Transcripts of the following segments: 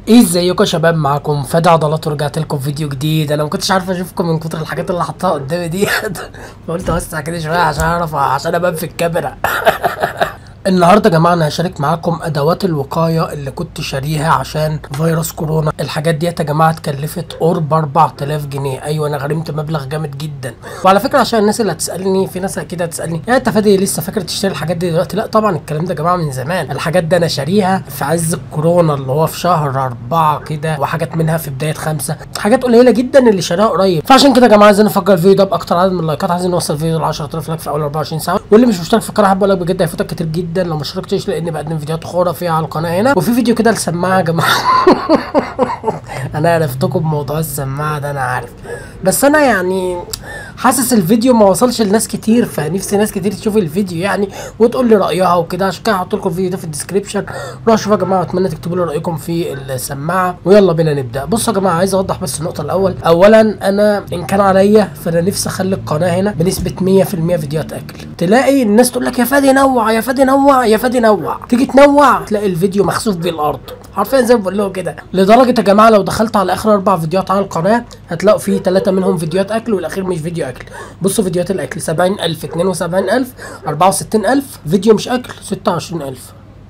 ايه ازيكم يا شباب معاكم فادي عضلات ورجعت لكم فيديو جديد انا ما كنتش عارف اشوفكم من كتر الحاجات اللي حطها قدامي دي فقلت اوسع كده شويه عشان اعرف عشان ابان في الكاميرا النهارده يا جماعه انا هشارك معاكم ادوات الوقايه اللي كنت شاريها عشان فيروس كورونا الحاجات ديت يا جماعه اتكلفت قرب 4000 جنيه ايوه انا غرمت مبلغ جامد جدا وعلى فكره عشان الناس اللي هتسالني في ناس اكيد هتسالني يا انت فادي لسه فاكر تشتري الحاجات دي دلوقتي لا طبعا الكلام ده يا جماعه من زمان الحاجات دي انا شاريها في عز الكورونا اللي هو في شهر أربعة كده وحاجات منها في بدايه خمسة حاجات قليله جدا اللي شاريها قريب فعشان كده يا جماعه عايزين نفجر الفيديو ده باكتر عدد من اللايكات عايزين نوصل الفيديو ل 10000 لايك في اول 24 ساعه واللي مش مشترك في القناه حابب اقول لك بجد هيفوتك كتير جدا لو ما اشتركتش لاني بقدم فيديوهات خرافيه على القناه هنا وفي فيديو كده لسماعه يا جماعه انا عرفتكم بموضوع السماعه ده انا عارف بس انا يعني حاسس الفيديو ما وصلش لناس كتير فنفسي ناس كتير تشوف الفيديو يعني وتقول لي رايها وكده عشان كده هحط لكم الفيديو ده في الديسكربشن روحوا شوفوا يا جماعه واتمنى تكتبوا لي رايكم في السماعه ويلا بينا نبدا بصوا يا جماعه عايز اوضح بس النقطه الاول اولا انا ان كان عليا فانا نفسي اخلي القناه هنا بنسبه 100% فيديوهات اكل تلاقي الناس تقول لك يا فادي نوع يا فادي نوع يا فادي نوع تيجي تنوع تلاقي الفيديو مخسوف بالارض حرفيا زي ما بقول لهم كده لدرجه يا جماعه لو دخلت على اخر اربع فيديوهات على القناه هتلاقوا فيه ثلاثه منهم فيديوهات اكل والاخير مش فيديو اكل بصوا فيديوهات الاكل 70000 72000 64000 فيديو مش اكل 26000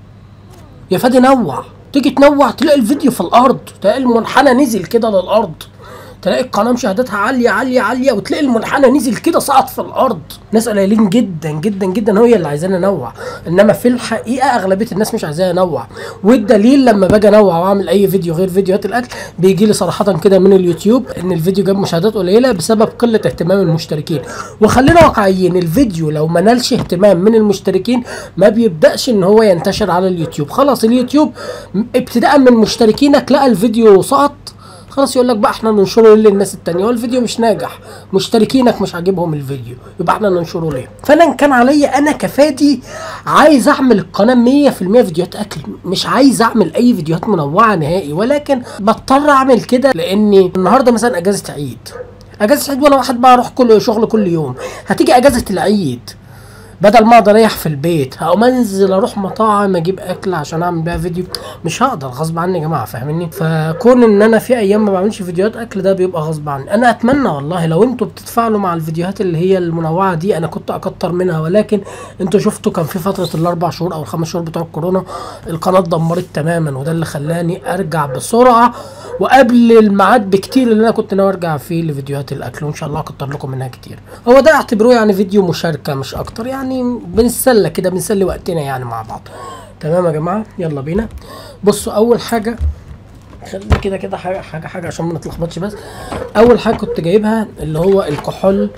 يا فادي نوع تيجي تنوع تلاقي الفيديو في الارض تلاقي المنحنى نزل كده للارض تلاقي القناه مشاهداتها عاليه عاليه عاليه وتلاقي المنحنى نزل كده سقط في الارض ناس قليلين جدا جدا جدا هي اللي عايزانا ننوع انما في الحقيقه اغلبيه الناس مش عايزانا انوع والدليل لما باجي انوع واعمل اي فيديو غير فيديوهات الاكل بيجي لي صراحه كده من اليوتيوب ان الفيديو جاب مشاهدات قليله بسبب قله اهتمام المشتركين وخلينا واقعيين الفيديو لو ما نالش اهتمام من المشتركين ما بيبداش ان هو ينتشر على اليوتيوب خلاص اليوتيوب ابتداء من مشتركينك لقى الفيديو سقط خلاص يقول لك بقى احنا ننشره للناس التانية والفيديو مش ناجح مشتركينك مش عاجبهم الفيديو يبقى احنا ننشره ليه فانا ان كان عليا انا كفادي عايز اعمل القناه 100% فيديوهات اكل مش عايز اعمل اي فيديوهات منوعه نهائي ولكن بضطر اعمل كده لاني النهارده مثلا اجازه عيد اجازه عيد ولا واحد بقى اروح كل شغل كل يوم هتيجي اجازه العيد بدل ما اقدر اريح في البيت هقوم انزل اروح مطاعم اجيب اكل عشان اعمل بيها فيديو مش هقدر غصب عني يا جماعه فاهميني فكون ان انا في ايام ما بعملش فيديوهات اكل ده بيبقى غصب عني انا اتمنى والله لو انتوا بتتفاعلوا مع الفيديوهات اللي هي المنوعه دي انا كنت اكتر منها ولكن انتوا شفتوا كان في فتره الاربع شهور او الخمس شهور بتوع الكورونا القناه اتدمرت تماما وده اللي خلاني ارجع بسرعه وقبل الميعاد بكتير اللي انا كنت ناوي ارجع فيه لفيديوهات الاكل وان شاء الله اكتر لكم منها كتير هو ده اعتبروه يعني فيديو مشاركه مش اكتر يعني بنتسلى كده بنسلي وقتنا يعني مع بعض تمام يا جماعه يلا بينا بصوا اول حاجه خلينا كده كده حاجه حاجه حاجه عشان ما نتلخبطش بس اول حاجه كنت جايبها اللي هو الكحول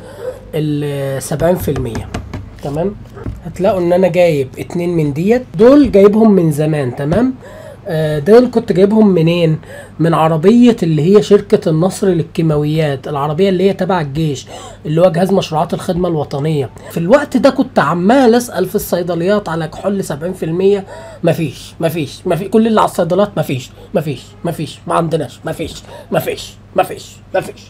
ال 70% تمام هتلاقوا ان انا جايب اتنين من ديت دول جايبهم من زمان تمام آه، دول كنت جايبهم منين من عربية اللي هي شركة النصر للكيماويات العربية اللي هي تبع الجيش اللي هو جهاز مشروعات الخدمة الوطنية في الوقت ده كنت عمال اسأل في الصيدليات على كحول 70% مفيش مفيش مفيش كل اللي على الصيدلات مفيش مفيش مفيش ما عندناش مفيش مفيش مفيش مفيش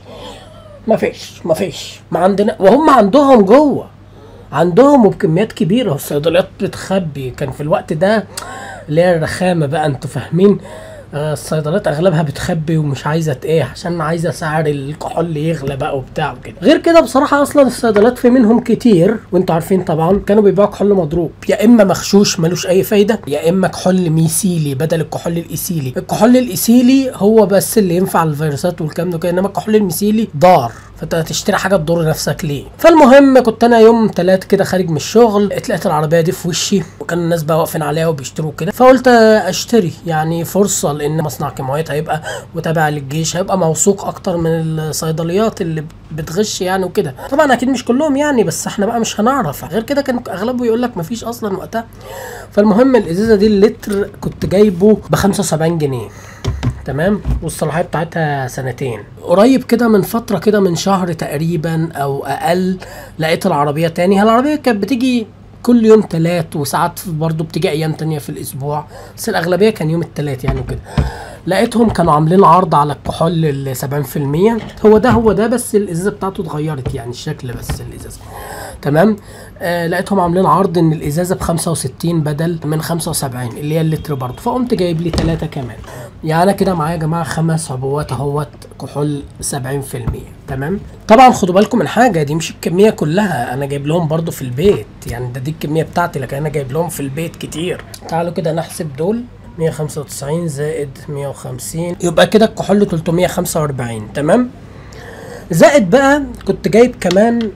مفيش مفيش ما عندنا وهم عندهم جوه عندهم وبكميات كبيره والصيدليات بتخبي كان في الوقت ده اللي هي الرخامه بقى انتوا فاهمين آه، الصيدليات اغلبها بتخبي ومش عايزه ايه عشان عايزه سعر الكحول يغلى بقى وبتاع وكده غير كده بصراحه اصلا الصيدليات في منهم كتير وانتوا عارفين طبعا كانوا بيبيعوا كحول مضروب يا اما مغشوش ملوش اي فايده يا اما كحول ميسيلي بدل الكحول الايسيلي الكحول الايسيلي هو بس اللي ينفع الفيروسات والكلام ده كده انما الكحول الميسيلي ضار فانت هتشتري حاجه تضر نفسك ليه فالمهم كنت انا يوم تلات كده خارج من الشغل اتلقيت العربيه دي في وشي وكان الناس بقى واقفين عليها وبيشتروا كده فقلت اشتري يعني فرصه لان مصنع كيماويات هيبقى وتابع للجيش هيبقى موثوق اكتر من الصيدليات اللي بتغش يعني وكده طبعا اكيد مش كلهم يعني بس احنا بقى مش هنعرف غير كده كان اغلبه يقول لك مفيش اصلا وقتها فالمهم الازازه دي اللتر كنت جايبه ب 75 جنيه تمام والصلاحيه بتاعتها سنتين قريب كده من فتره كده من شهر تقريبا او اقل لقيت العربيه تاني هي العربيه كانت بتيجي كل يوم تلات وساعات برضو بتيجي ايام تانية في الاسبوع بس الاغلبيه كان يوم التلات يعني وكده لقيتهم كانوا عاملين عرض على الكحول ال 70% هو ده هو ده بس الازازه بتاعته اتغيرت يعني الشكل بس الازازه تمام آه لقيتهم عاملين عرض ان الازازه ب 65 بدل من 75 اللي هي اللتر برضه فقمت جايب لي ثلاثه كمان يعني انا كده معايا يا جماعه خمس عبوات اهوت كحول 70% تمام طبعا خدوا بالكم من حاجه دي مش الكميه كلها انا جايب لهم برضو في البيت يعني ده دي الكميه بتاعتي لكن انا جايب لهم في البيت كتير تعالوا كده نحسب دول 195 زائد 150 يبقى كده الكحول 345 تمام زائد بقى كنت جايب كمان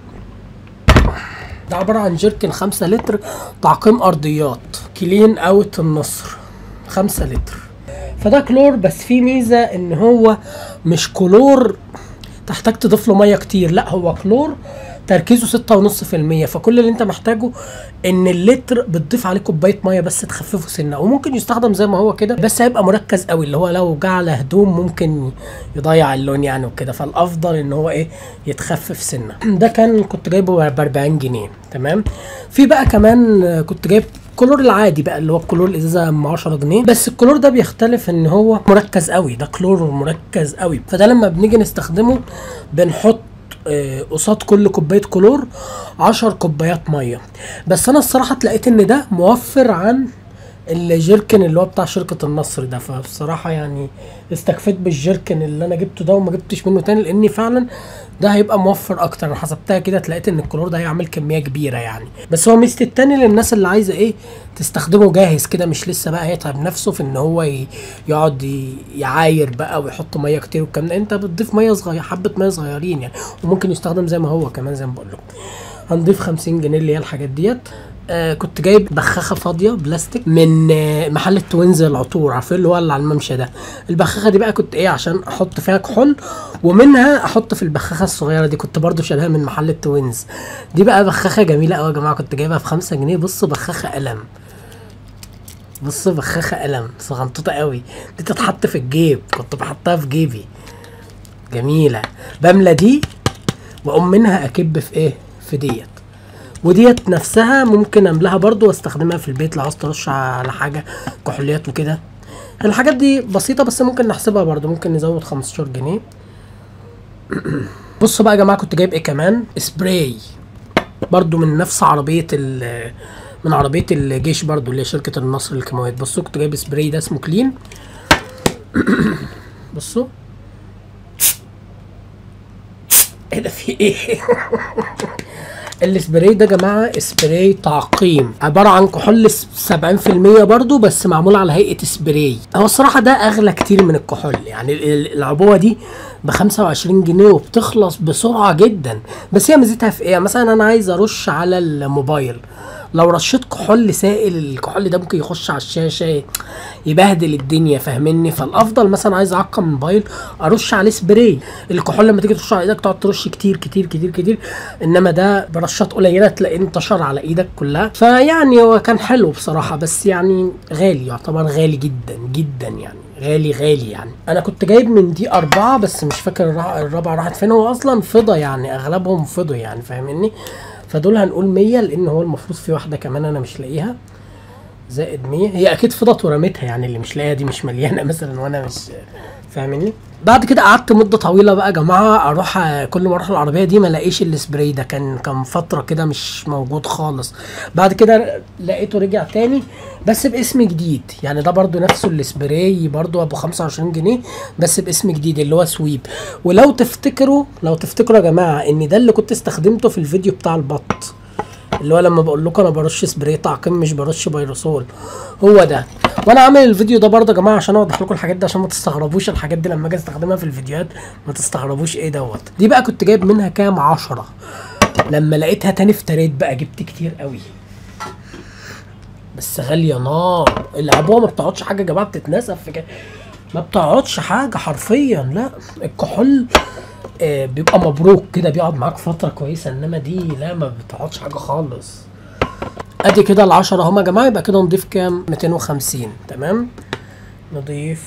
ده عبارة عن جيركن خمسة لتر تعقيم أرضيات كلين أوت النصر خمسة لتر فده كلور بس فيه ميزة إن هو مش كلور تحتاج تضيف له مية كتير لا هو كلور تركيزه ستة ونص في المية فكل اللي انت محتاجه ان اللتر بتضيف عليه كوباية مية بس تخففه سنة وممكن يستخدم زي ما هو كده بس هيبقى مركز قوي اللي هو لو جه على هدوم ممكن يضيع اللون يعني وكده فالافضل ان هو ايه يتخفف سنة ده كان كنت جايبه ب 40 جنيه تمام في بقى كمان آه، كنت جايب الكلور العادي بقى اللي هو الكلور الازازه ام 10 جنيه بس الكلور ده بيختلف ان هو مركز قوي ده كلور مركز قوي فده لما بنيجي نستخدمه بنحط آه، قصاد كل كوبايه كلور 10 كوبايات ميه بس انا الصراحه اتلقيت ان ده موفر عن الجيركن اللي هو بتاع شركة النصر ده فبصراحة يعني استكفيت بالجيركن اللي انا جبته ده وما جبتش منه تاني لاني فعلا ده هيبقى موفر اكتر انا حسبتها كده اتلقيت ان الكلور ده هيعمل كمية كبيرة يعني بس هو ميزة التاني للناس اللي عايزة ايه تستخدمه جاهز كده مش لسه بقى يتعب نفسه في ان هو ي- يقعد ي- يعاير بقى ويحط مية كتير والكلام ده انت بتضيف مية صغيرة حبة مية صغيرين يعني وممكن يستخدم زي ما هو كمان زي ما بقول لكم هنضيف 50 جنيه اللي هي الحاجات ديت آه كنت جايب بخاخه فاضيه بلاستيك من آه محل التوينز العطور عارفين اللي هو اللي على الممشى ده البخاخه دي بقى كنت ايه عشان احط فيها كحول ومنها احط في البخاخه الصغيره دي كنت برضو شاريها من محل التوينز دي بقى بخاخه جميله قوي يا جماعه كنت جايبها ب 5 جنيه بصوا بخاخه قلم بصوا بخاخه قلم صغنطوطه قوي دي تتحط في الجيب كنت بحطها في جيبي جميله بملى دي واقوم منها اكب في ايه في ديت وديت نفسها ممكن املاها برضو واستخدمها في البيت لو عاوز ترش على حاجه كحوليات وكده الحاجات دي بسيطه بس ممكن نحسبها برضو ممكن نزود 15 جنيه بصوا بقى يا جماعه كنت جايب ايه كمان سبراي برضو من نفس عربيه ال من عربيه الجيش برضو اللي هي شركه النصر للكيماويات بصوا كنت جايب سبراي ده اسمه كلين بصوا ايه ده في ايه السبراي ده يا جماعه سبراي تعقيم عباره عن كحول 70% برضو بس معمول على هيئه سبراي هو الصراحه ده اغلى كتير من الكحول يعني ال- ال- العبوه دي ب 25 جنيه وبتخلص بسرعه جدا بس هي ميزتها في ايه مثلا انا عايز ارش على الموبايل لو رشيت كحول سائل الكحول ده ممكن يخش على الشاشه يبهدل الدنيا فاهمني فالافضل مثلا عايز اعقم موبايل ارش عليه سبراي الكحول لما تيجي ترش على ايدك تقعد ترش كتير كتير كتير كتير انما ده برشات قليله تلاقيه انتشر على ايدك كلها فيعني هو كان حلو بصراحه بس يعني غالي يعتبر غالي جدا جدا يعني غالي غالي يعني انا كنت جايب من دي اربعه بس مش فاكر الرا- الرابعه راحت فين هو اصلا فضه يعني اغلبهم فضه يعني فاهمني فدول هنقول 100 لان هو المفروض في واحده كمان انا مش لاقيها زائد 100 هي اكيد فضت ورميتها يعني اللي مش لاقيها دي مش مليانه مثلا وانا مش فاهمني بعد كده قعدت مده طويله بقى يا جماعه اروح كل ما اروح العربيه دي ما الاقيش السبراي ده كان كان فتره كده مش موجود خالص بعد كده لقيته رجع تاني بس باسم جديد يعني ده برضو نفسه السبراي برضو ابو 25 جنيه بس باسم جديد اللي هو سويب ولو تفتكروا لو تفتكروا يا جماعه ان ده اللي كنت استخدمته في الفيديو بتاع البط اللي هو لما بقول لكم انا برش سبراي تعقيم مش برش بيروسول هو ده وانا عامل الفيديو ده برضه يا جماعه عشان اوضح لكم الحاجات دي عشان ما تستغربوش الحاجات دي لما اجي استخدمها في الفيديوهات ما تستغربوش ايه دوت دي بقى كنت جايب منها كام عشرة لما لقيتها تاني افتريت بقى جبت كتير قوي بس غاليه نار العبوه ما بتقعدش حاجه يا جماعه بتتنسف في كده ما بتقعدش حاجه حرفيا لا الكحول آه، بيبقى مبروك كده بيقعد معاك فتره كويسه انما دي لا ما بتقعدش حاجه خالص ادي كده العشرة اهما يا جماعه يبقى كده نضيف كام 250 تمام نضيف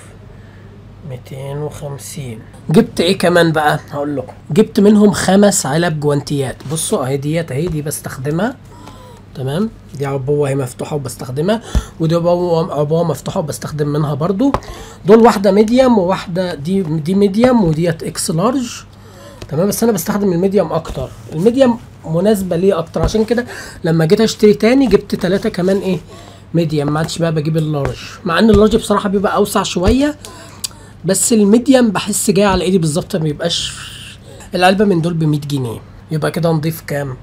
250 جبت ايه كمان بقى هقول لكم جبت منهم خمس علب جوانتيات بصوا اهي ديت اهي دي بستخدمها تمام دي عبوه اهي مفتوحه وبستخدمها ودي عبوه عبوه مفتوحه وبستخدم منها برضو دول واحده ميديم وواحده دي دي ميديم وديت اكس لارج تمام بس انا بستخدم الميديم اكتر الميديم مناسبه ليه اكتر عشان كده لما جيت اشتري تاني جبت ثلاثه كمان ايه ميديم ما عادش بقى بجيب اللارج مع ان اللارج بصراحه بيبقى اوسع شويه بس الميديم بحس جاي على ايدي بالظبط ما بيبقاش العلبه من دول ب 100 جنيه يبقى كده نضيف كام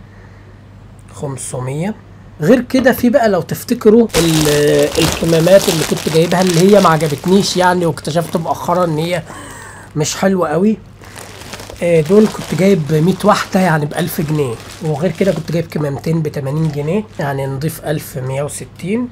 500 غير كده في بقى لو تفتكروا ال- الكمامات اللي كنت جايبها اللي هي ما عجبتنيش يعني واكتشفت مؤخرا ان هي مش حلوه قوي آه، دول كنت جايب 100 واحدة يعني ب 1000 جنيه وغير كده كنت جايب كمامتين ب 80 جنيه يعني نضيف 1160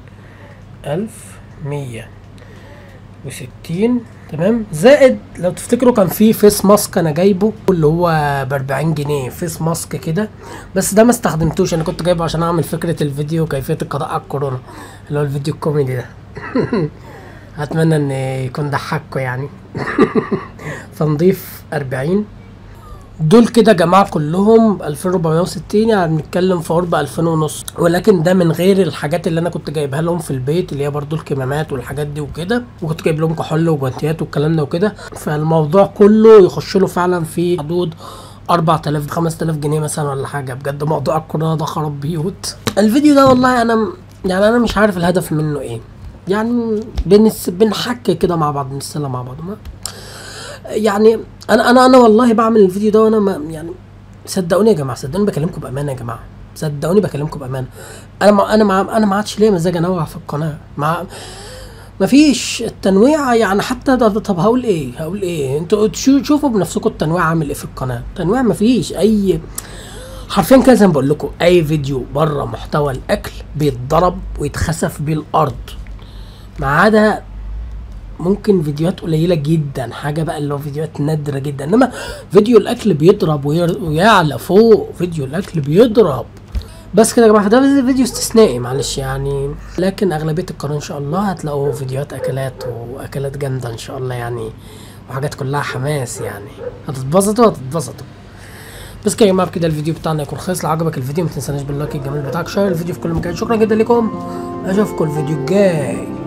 1160 تمام زائد لو تفتكروا كان في فيس ماسك انا جايبه اللي هو ب 40 جنيه فيس ماسك كده بس ده ما استخدمتوش انا كنت جايبه عشان اعمل فكرة الفيديو كيفية القضاء على الكورونا اللي هو الفيديو الكوميدي ده اتمنى ان يكون ضحكوا يعني فنضيف 40 دول كده جماعة كلهم 2460 يعني بنتكلم في قرب 2000 ونص ولكن ده من غير الحاجات اللي انا كنت جايبها لهم في البيت اللي هي برضو الكمامات والحاجات دي وكده وكنت جايب لهم كحول وجوانتيات والكلام ده وكده فالموضوع كله يخش له فعلا في حدود 4000 5000 جنيه مثلا ولا حاجه بجد موضوع الكورونا ده خرب بيوت الفيديو ده والله انا م- يعني انا مش عارف الهدف منه ايه يعني بنس بنحكي كده مع بعض بنسلى مع بعض ما يعني انا انا انا والله بعمل الفيديو ده وانا ما يعني صدقوني يا جماعه صدقوني بكلمكم بامانه يا جماعه صدقوني بكلمكم بامانه انا ما انا ما انا ما عادش ليا مزاج انوع في القناه ما ما فيش التنويع يعني حتى ده ده- طب هقول ايه هقول ايه انتوا تشو- شوفوا بنفسكم التنويع عامل ايه في القناه تنويع ما فيش اي حرفيا كده زي ما بقول لكم اي فيديو بره محتوى الاكل بيتضرب ويتخسف بيه الارض ما عدا ممكن فيديوهات قليله جدا حاجه بقى اللي هو فيديوهات نادره جدا انما فيديو الاكل بيضرب وير- ويعلى فوق فيديو الاكل بيضرب بس كده يا جماعه ده فيديو استثنائي معلش يعني لكن اغلبيه القناه ان شاء الله هتلاقوا فيديوهات اكلات واكلات جامده ان شاء الله يعني وحاجات كلها حماس يعني هتتبسطوا هتتبسطوا بس كده يا جماعه بكده الفيديو بتاعنا يكون خلص لو عجبك الفيديو ما تنساناش باللايك الجميل بتاعك شير الفيديو في كل مكان شكرا جدا لكم اشوفكم الفيديو الجاي